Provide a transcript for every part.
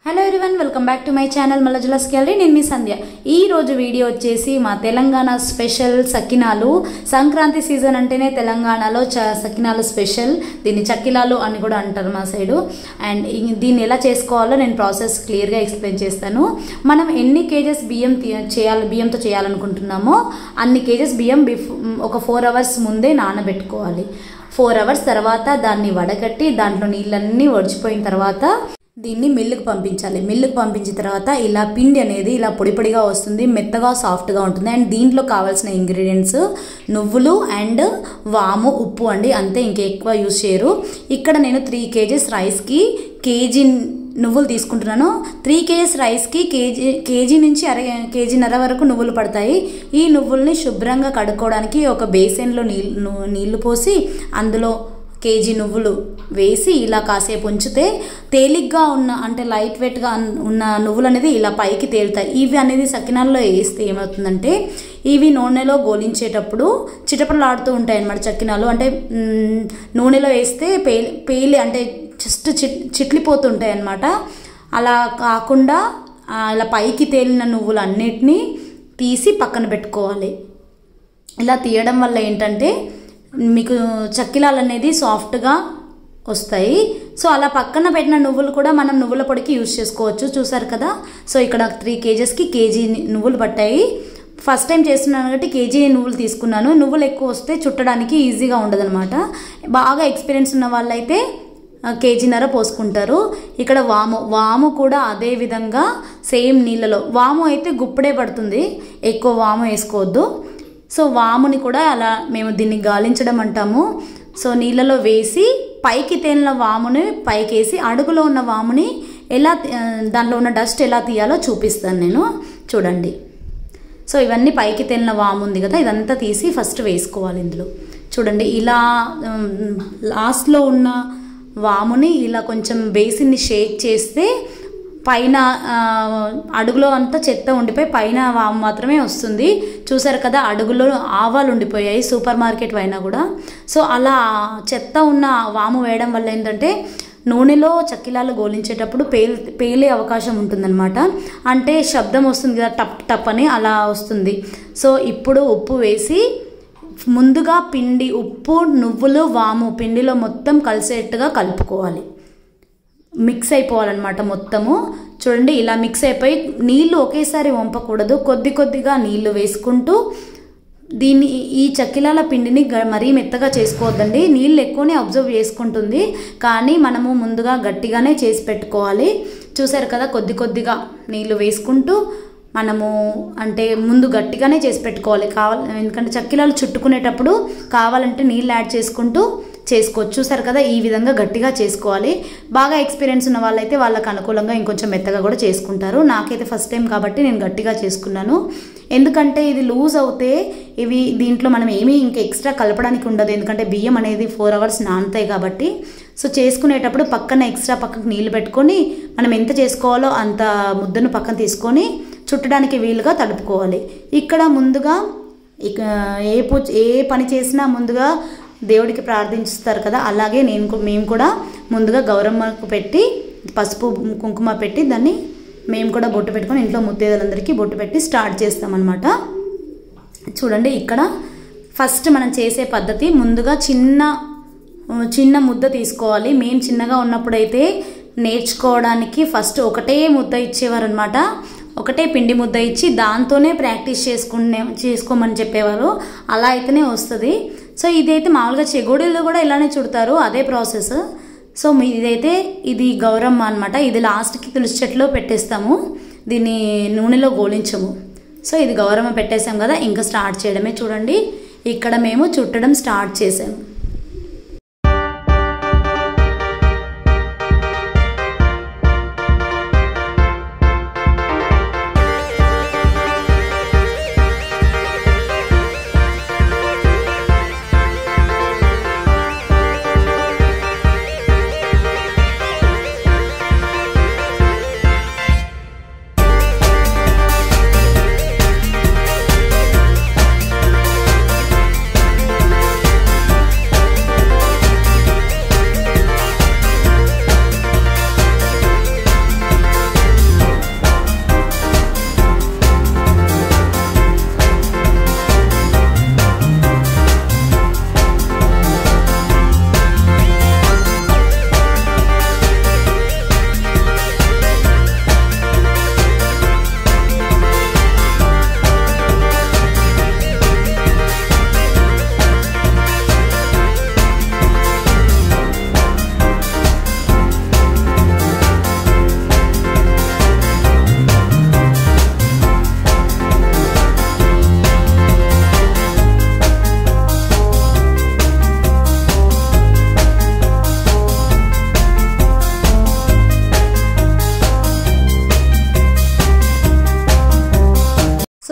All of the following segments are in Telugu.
hello everyone welcome back to my channel Mallajulas gallery నేను మీ సంధ్య ఈ రోజు వీడియో వచ్చేసి మా తెలంగాణ స్పెషల్ సకినాలు సంక్రాంతి సీజన్ అంటేనే తెలంగాణలో చ సకినాలు స్పెషల్ దీన్ని చక్కిలాలు అని కూడా అంటారు మా సైడు అండ్ ఈ- దీన్ని ఎలా చేసుకోవాలో నేను ప్రాసెస్ క్లియర్గా ఎక్స్ప్లెయిన్ చేస్తాను మనం ఎన్ని కేజెస్ బియ్యం తీ- చేయాలి బియ్యంతో చేయాలనుకుంటున్నామో అన్ని కేజెస్ బియ్యం బిఫ్ ఒక ఫోర్ అవర్స్ ముందే నానబెట్టుకోవాలి ఫోర్ అవర్స్ తర్వాత దాన్ని వడగట్టి దాంట్లో నీళ్ళన్నీ ఒడిచిపోయిన తర్వాత దీన్ని మిల్లుకు పంపించాలి మిల్లుకు పంపించిన తర్వాత ఇలా పిండి అనేది ఇలా పొడి పొడిగా వస్తుంది మెత్తగా సాఫ్ట్గా ఉంటుంది అండ్ దీంట్లో కావాల్సిన ఇంగ్రీడియంట్స్ నువ్వులు అండ్ వాము ఉప్పు అండి అంతే ఇంక ఎక్కువ యూజ్ చేయరు ఇక్కడ నేను త్రీ కేజీస్ రైస్కి కేజీ నువ్వులు తీసుకుంటున్నాను త్రీ కేజీస్ రైస్కి కేజీ కేజీ నుంచి అర కేజీన్నర వరకు నువ్వులు పడతాయి ఈ నువ్వుల్ని శుభ్రంగా కడుక్కోవడానికి ఒక బేసిన్లో నీళ్ళు నీళ్లు పోసి అందులో కేజీ నువ్వులు వేసి ఇలా కాసేపు ఉంచితే తేలిగ్గా ఉన్న అంటే లైట్ వెయిట్గా ఉన్న నువ్వులు అనేది ఇలా పైకి తేలుతాయి ఇవి అనేది సకినాల్లో వేస్తే ఏమవుతుందంటే ఇవి నూనెలో గోలించేటప్పుడు చిటపటలాడుతూ ఉంటాయి అన్నమాట చకినాలు అంటే మ్, నూనెలో వేస్తే పే పేలి అంటే జస్ట్ చిట్ చిట్లిపోతుంటాయి అన్నమాట అలా కాకుండా ఆ, ఇలా పైకి తేలిన నువ్వులు అన్నిటినీ తీసి పక్కన పెట్టుకోవాలి ఇలా తీయడం వల్ల ఏంటంటే మీకు చక్కిలాలు అనేది సాఫ్ట్గా వస్తాయి సో అలా పక్కన పెట్టిన నువ్వులు కూడా మనం నువ్వుల పొడికి యూజ్ చేసుకోవచ్చు చూసారు కదా సో ఇక్కడ త్రీ కేజెస్కి కేజీ నువ్వులు పట్టాయి ఫస్ట్ టైం చేస్తున్నాను కాబట్టి కేజీ నువ్వులు తీసుకున్నాను నువ్వులు ఎక్కువ వస్తే చుట్టడానికి ఈజీగా ఉండదన్నమాట బాగా ఎక్స్పీరియన్స్ ఉన్న వాళ్ళైతే ఆ, కేజీన్నర పోసుకుంటారు ఇక్కడ వాము వాము కూడా అదే విధంగా సేమ్ నీళ్ళలో వాము అయితే గుప్పుడే పడుతుంది ఎక్కువ వాము వేసుకోవద్దు సో వాముని కూడా అలా మేము దీన్ని గాలించడం అంటాము సో నీళ్ళలో వేసి పైకి తేలిన వాముని పైకేసి అడుగులో ఉన్న వాముని ఎలా ఆ, దాంట్లో ఉన్న డస్ట్ ఎలా తీయాలో చూపిస్తాను నేను చూడండి సో ఇవన్నీ పైకి తేలిన వాము ఉంది కదా ఇదంతా తీసి ఫస్ట్ వేసుకోవాలి ఇందులో చూడండి ఇలా ఉమ్, లాస్ట్లో ఉన్న వాముని ఇలా కొంచెం బేసిన్ని షేక్ చేస్తే పైన ఆ, అడుగులో అంతా చెత్త ఉండిపోయి పైన వాము మాత్రమే వస్తుంది చూసారు కదా అడుగులో ఆవాలు ఉండిపోయాయి సూపర్ మార్కెట్ అయినా కూడా సో అలా చెత్త ఉన్న వాము వేయడం వల్ల ఏంటంటే నూనెలో చక్కిలాలు గోలించేటప్పుడు పేల్ పేలే అవకాశం ఉంటుందన్నమాట అంటే శబ్దం వస్తుంది కదా టప్ టప్ అని అలా వస్తుంది సో ఇప్పుడు ఉప్పు వేసి ముందుగా పిండి ఉప్పు నువ్వులు వాము పిండిలో మొత్తం కలిసేట్టుగా కలుపుకోవాలి మిక్స్ అయిపోవాలన్నమాట మొత్తము చూడండి ఇలా మిక్స్ అయిపోయి నీళ్లు ఒకేసారి వంపకూడదు కొద్ది కొద్దిగా నీళ్లు వేసుకుంటూ దీన్ని ఈ చక్కిలాల పిండిని గ- మరీ మెత్తగా చేసుకోవద్దండి నీళ్ళు ఎక్కువనే అబ్జర్వ్ చేసుకుంటుంది కానీ మనము ముందుగా గట్టిగానే చేసి పెట్టుకోవాలి చూసారు కదా కొద్ది కొద్దిగా నీళ్లు వేసుకుంటూ మనము అంటే ముందు గట్టిగానే చేసి పెట్టుకోవాలి కావాలి ఎందుకంటే చక్కిలాలు చుట్టుకునేటప్పుడు కావాలంటే నీళ్ళు యాడ్ చేసుకుంటూ చేసుకోవచ్చు చూసారు కదా ఈ విధంగా గట్టిగా చేసుకోవాలి బాగా ఎక్స్పీరియన్స్ ఉన్న వాళ్ళైతే వాళ్ళకి అనుకూలంగా ఇంకొంచెం మెత్తగా కూడా చేసుకుంటారు నాకైతే ఫస్ట్ టైం కాబట్టి నేను గట్టిగా చేసుకున్నాను ఎందుకంటే ఇది లూజ్ అవుతే ఇవి దీంట్లో మనం ఏమీ ఇంకా ఎక్స్ట్రా కలపడానికి ఉండదు ఎందుకంటే బియ్యం అనేది ఫోర్ అవర్స్ నానుతాయి కాబట్టి సో చేసుకునేటప్పుడు పక్కన ఎక్స్ట్రా పక్కకు నీళ్ళు పెట్టుకొని మనం ఎంత చేసుకోవాలో అంత ముద్దను పక్కన తీసుకొని చుట్టడానికి వీలుగా తడుపుకోవాలి ఇక్కడ ముందుగా ఇక ఏ పూజ ఏ పని చేసినా ముందుగా దేవుడికి ప్రార్థిస్తారు కదా అలాగే నేను కూ- మేము కూడా ముందుగా గౌరమ్మకు పెట్టి పసుపు కుంకుమ పెట్టి దాన్ని మేము కూడా బొట్టు పెట్టుకొని ఇంట్లో ముత్తేదలందరికీ బొట్టు పెట్టి స్టార్ట్ చేస్తామన్నమాట చూడండి ఇక్కడ ఫస్ట్ మనం చేసే పద్ధతి ముందుగా చిన్న చిన్న ముద్ద తీసుకోవాలి మేము చిన్నగా ఉన్నప్పుడైతే నేర్చుకోవడానికి ఫస్ట్ ఒకటే ముద్ద ఇచ్చేవారు అనమాట ఒకటే పిండి ముద్ద ఇచ్చి దాంతోనే ప్రాక్టీస్ చేసుకునే చేసుకోమని చెప్పేవారు అలా అయితేనే వస్తుంది సో ఇదైతే మామూలుగా చెగోడీలు కూడా ఇలానే చుడతారు అదే ప్రాసెస్ సో మీ ఇదైతే ఇది గౌరమ్మ అనమాట ఇది లాస్ట్కి తులసి చెట్లో పెట్టేస్తాము దీన్ని నూనెలో గోలించము సో ఇది గౌరమ్మ పెట్టేసాం కదా ఇంకా స్టార్ట్ చేయడమే చూడండి ఇక్కడ మేము చుట్టడం స్టార్ట్ చేసాము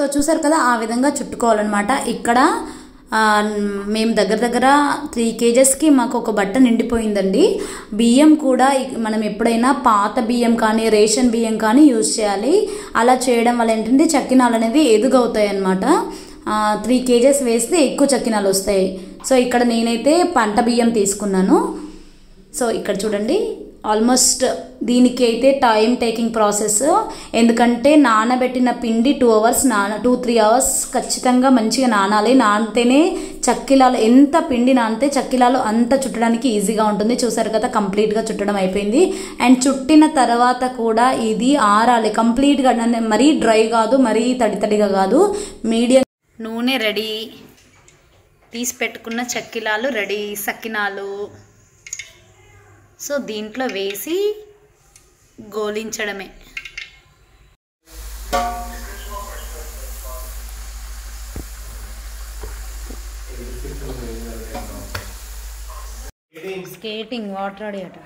సో చూసారు కదా ఆ విధంగా చుట్టుకోవాలన్నమాట ఇక్కడ ఆ, మేము దగ్గర దగ్గర త్రీ కేజెస్కి మాకు ఒక బట్ట నిండిపోయిందండి బియ్యం కూడా ఇ- మనం ఎప్పుడైనా పాత బియ్యం కానీ రేషన్ బియ్యం కానీ యూజ్ చేయాలి అలా చేయడం వల్ల ఏంటంటే చక్కినాలు అనేది ఎదుగవుతాయి అన్నమాట త్రీ కేజెస్ వేస్తే ఎక్కువ చక్కినాలు వస్తాయి సో ఇక్కడ నేనైతే పంట బియ్యం తీసుకున్నాను సో ఇక్కడ చూడండి ఆల్మోస్ట్ దీనికి అయితే టైం టేకింగ్ ప్రాసెస్ ఎందుకంటే నానబెట్టిన పిండి టూ అవర్స్ నాన టూ త్రీ అవర్స్ ఖచ్చితంగా మంచిగా నానాలి నానితేనే చక్కిలాలు ఎంత పిండి నానితే చక్కిలాలు అంత చుట్టడానికి ఈజీగా ఉంటుంది చూసారు కదా కంప్లీట్గా చుట్టడం అయిపోయింది అండ్ చుట్టిన తర్వాత కూడా ఇది ఆరాలి కంప్లీట్గా నన్ను మరీ డ్రై కాదు మరీ తడి తడిగా కాదు మీడియం నూనె రెడీ తీసి పెట్టుకున్న చక్కిలాలు రెడీ సకినాలు సో దీంట్లో వేసి గోలించడమే స్కేటింగ్ వాటర్ ఆడి అట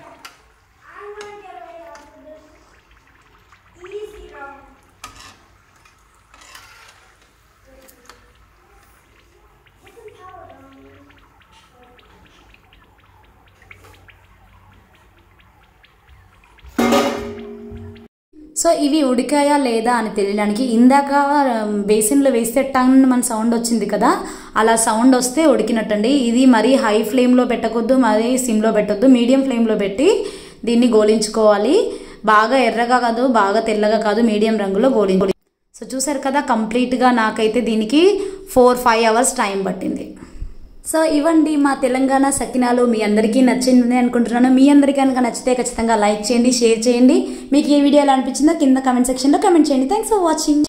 సో ఇవి ఉడికాయా లేదా అని తెలియడానికి ఇందాక బేసిన్లో వేస్తే టంగ్ మన సౌండ్ వచ్చింది కదా అలా సౌండ్ వస్తే ఉడికినట్టండి ఇది మరీ హై ఫ్లేమ్లో పెట్టకొద్దు మరీ సిమ్లో పెట్టొద్దు మీడియం ఫ్లేమ్లో పెట్టి దీన్ని గోలించుకోవాలి బాగా ఎర్రగా కాదు బాగా తెల్లగా కాదు మీడియం రంగులో గోలించు సో చూసారు కదా కంప్లీట్గా నాకైతే దీనికి ఫోర్ ఫైవ్ అవర్స్ టైం పట్టింది సో ఇవ్వండి మా తెలంగాణ సకినాలు మీ అందరికీ నచ్చింది అనుకుంటున్నాను మీ అందరికీ కనుక నచ్చితే ఖచ్చితంగా లైక్ చేయండి షేర్ చేయండి మీకు ఏ వీడియో ఎలా అనిపించిందో కింద కమెంట్ సెక్షన్లో కమెంట్ చేయండి థ్యాంక్స్ ఫర్ వాచింగ్